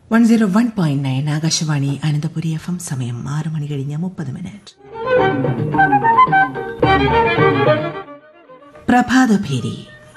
one zero one point nine Akashvani Ananthapuri F M സമയം ആറ് മണി കഴിഞ്ഞ് മുപ്പത് മിനിറ്റ് പ്രഭാതഭേരി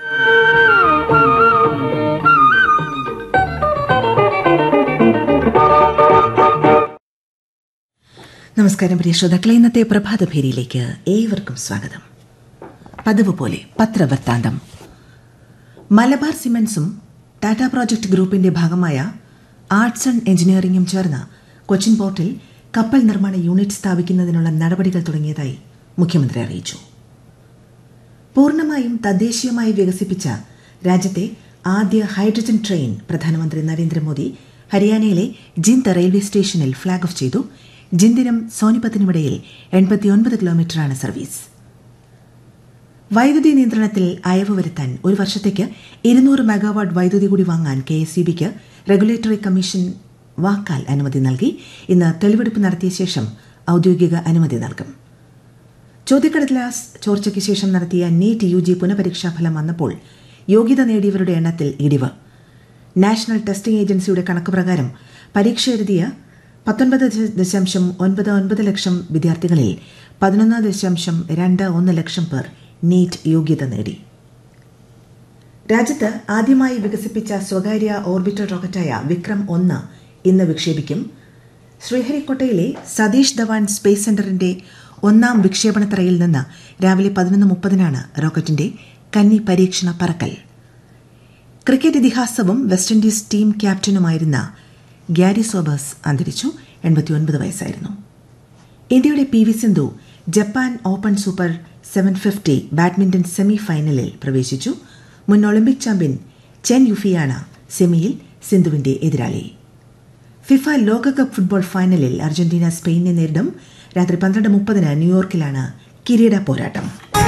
നമസ്കാരം പ്രിയ ശ്രോതാക്കളെ ഇന്നത്തെ പ്രഭാതഭേരിയിലേക്ക് ഏവർക്കും സ്വാഗതം പതിവ് പോലെ പത്രവൃത്താന്തം മലബാർ സിമന്റ്സും ടാറ്റ പ്രോജക്ട് ഗ്രൂപ്പിന്റെ ഭാഗമായ ആർട്സ് ആൻഡ് എഞ്ചിനീയറിംഗും ചേർന്ന് കൊച്ചിൻ പോർട്ടിൽ കപ്പൽ നിർമ്മാണ യൂണിറ്റ് സ്ഥാപിക്കുന്നതിനുള്ള നടപടികൾ തുടങ്ങിയതായി മുഖ്യമന്ത്രി അറിയിച്ചു പൂർണ്ണമായും തദ്ദേശീയമായി വികസിപ്പിച്ച രാജ്യത്തെ ആദ്യ ഹൈഡ്രജൻ ട്രെയിൻ പ്രധാനമന്ത്രി നരേന്ദ്രമോദി ഹരിയാനയിലെ ജിന്ദ് റെയിൽവേ സ്റ്റേഷനിൽ ഫ്ളാഗ് ഓഫ് ചെയ്തു ജിന്ദിനും സോനിപത്തിനുമിടയിൽ എൺപത്തിയൊൻപത് കിലോമീറ്ററാണ് സർവീസ് വൈദ്യുതി നിയന്ത്രണത്തിൽ അയവ് വരുത്താൻ ഒരു വർഷത്തേക്ക് ഇരുന്നൂറ് മെഗാവാട്ട് വൈദ്യുതി കൂടി വാങ്ങാൻ കെ എസ് സി ബിക്ക് റെഗുലേറ്ററി കമ്മീഷൻ വാക്കാൽ അനുമതി നൽകി ഇന്ന് തെളിവെടുപ്പ് നടത്തിയ ശേഷം ഔദ്യോഗിക അനുമതി നൽകും ചോദ്യക്കടലാസ് ചോർച്ചയ്ക്ക് ശേഷം നടത്തിയ നീറ്റ് യു ജി പുനഃപരീക്ഷാ ഫലം വന്നപ്പോൾ യോഗ്യത നേടിയവരുടെ എണ്ണത്തിൽ ഇടിവ് നാഷണൽ ടെസ്റ്റിംഗ് ഏജൻസിയുടെ കണക്ക് പ്രകാരം പരീക്ഷ എഴുതിയ പത്തൊൻപത് ദശാംശം ഒൻപത് ഒൻപത് ലക്ഷം വിദ്യാർത്ഥികളിൽ പതിനൊന്ന് ദശാംശം രണ്ട് ഒന്ന് ലക്ഷം പേർ നീറ്റ് യോഗ്യത നേടി രാജ്യത്ത് ആദ്യമായി വികസിപ്പിച്ച സ്വകാര്യ ഓർബിറ്റർ റോക്കറ്റായ വിക്രം ഒന്ന് ഇന്ന് വിക്ഷേപിക്കും ശ്രീഹരിക്കോട്ടയിലെ സതീഷ് ധവാൻ സ്പേസ് സെന്ററിന്റെ ഒന്നാം വിക്ഷേപണത്തറയിൽ നിന്ന് രാവിലെ പതിനൊന്ന് മുപ്പതിനാണ് റോക്കറ്റിന്റെ കന്നി പരീക്ഷണ പറക്കൽ ക്രിക്കറ്റ് ഇതിഹാസവും വെസ്റ്റ് ഇൻഡീസ് ടീം ക്യാപ്റ്റനുമായിരുന്ന ഗ്യാരി സോബേഴ്സ് അന്തരിച്ചു എൺപത്തിയൊൻപത് വയസ്സായിരുന്നു ഇന്ത്യയുടെ P V Sindhu Japan open super seven fifty badminton semi ഫൈനലിൽ പ്രവേശിച്ചു മുൻ ഒളിമ്പിക് ചാമ്പ്യൻ ചെൻ യുഫിയാണ് സെമിയിൽ സിന്ധുവിന്റെ എതിരാളി ഫിഫ ലോകകപ്പ് ഫുട്ബോൾ ഫൈനലിൽ അർജന്റീന സ്പെയിനെ നേരിടും രാത്രി പന്ത്രണ്ട് മുപ്പതിന് ന്യൂയോർക്കിലാണ് കിരീട പോരാട്ടം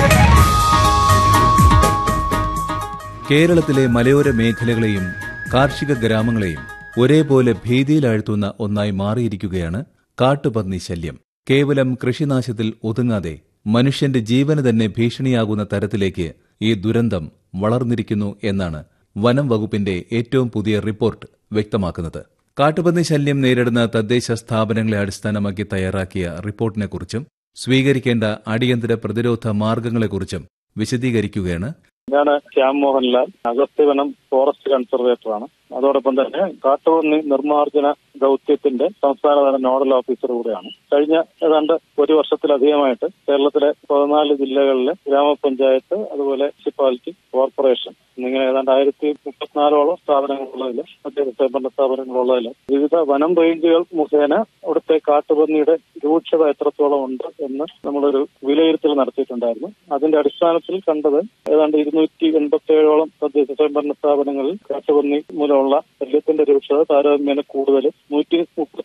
കേരളത്തിലെ മലയോര മേഖലകളെയും കാർഷിക ഗ്രാമങ്ങളെയും ഒരേപോലെ ഭീതിയിലാഴ്ത്തുന്ന ഒന്നായി മാറിയിരിക്കുകയാണ് കാട്ടുപന്നി ശല്യം കേവലം കൃഷിനാശത്തിൽ ഒതുങ്ങാതെ മനുഷ്യന്റെ ജീവന് തന്നെ ഭീഷണിയാകുന്ന തരത്തിലേക്ക് ഈ ദുരന്തം വളർന്നിരിക്കുന്നു എന്നാണ് വനം വകുപ്പിന്റെ ഏറ്റവും പുതിയ റിപ്പോർട്ട് വ്യക്തമാക്കുന്നത് കാട്ടുപന്നി ശല്യം നേരിടുന്ന തദ്ദേശ സ്ഥാപനങ്ങളെ അടിസ്ഥാനമാക്കി തയ്യാറാക്കിയ റിപ്പോർട്ടിനെക്കുറിച്ചും സ്വീകരിക്കേണ്ട അടിയന്തര പ്രതിരോധ മാർഗങ്ങളെക്കുറിച്ചും വിശദീകരിക്കുകയാണ് ഞാൻ ശ്യാം മോഹൻലാൽ അഗസ്ത്യവനം ഫോറസ്റ്റ് കൺസർവേറ്ററാണ് അതോടൊപ്പം തന്നെ കാട്ടുപന്നി നിർമ്മാർജ്ജന ദൌത്യത്തിന്റെ സംസ്ഥാനതല നോഡൽ ഓഫീസർ കൂടെയാണ് കഴിഞ്ഞ ഏതാണ്ട് ഒരു വർഷത്തിലധികമായിട്ട് കേരളത്തിലെ പതിനാല് ജില്ലകളിലെ ഗ്രാമപഞ്ചായത്ത് അതുപോലെ മുനിസിപ്പാലിറ്റി കോർപ്പറേഷൻ എന്നിങ്ങനെ ഏതാണ്ട് ആയിരത്തി മുപ്പത്തിനാലോളം സ്ഥാപനങ്ങളുള്ളതിൽ മറ്റ് സ്വയംഭരണ സ്ഥാപനങ്ങളുള്ളതിൽ വിവിധ വനം റേഞ്ചുകൾ മുഖേന അവിടുത്തെ കാട്ടുപന്നിയുടെ രൂക്ഷത എത്രത്തോളം ഉണ്ട് എന്ന് നമ്മളൊരു വിലയിരുത്തൽ നടത്തിയിട്ടുണ്ടായിരുന്നു അതിന്റെ അടിസ്ഥാനത്തിൽ കണ്ടത് ഏതാണ്ട് ഇരുന്നൂറ്റി എൺപത്തി ഏഴോളം തദ്ദേശ സ്വയംഭരണ സ്ഥാപനങ്ങളിൽ കാട്ടുപന്നി മൂലമുള്ള ശല്യത്തിന്റെ രൂക്ഷത താരതമ്യേന കൂടുതൽ നൂറ്റി മുപ്പത്തി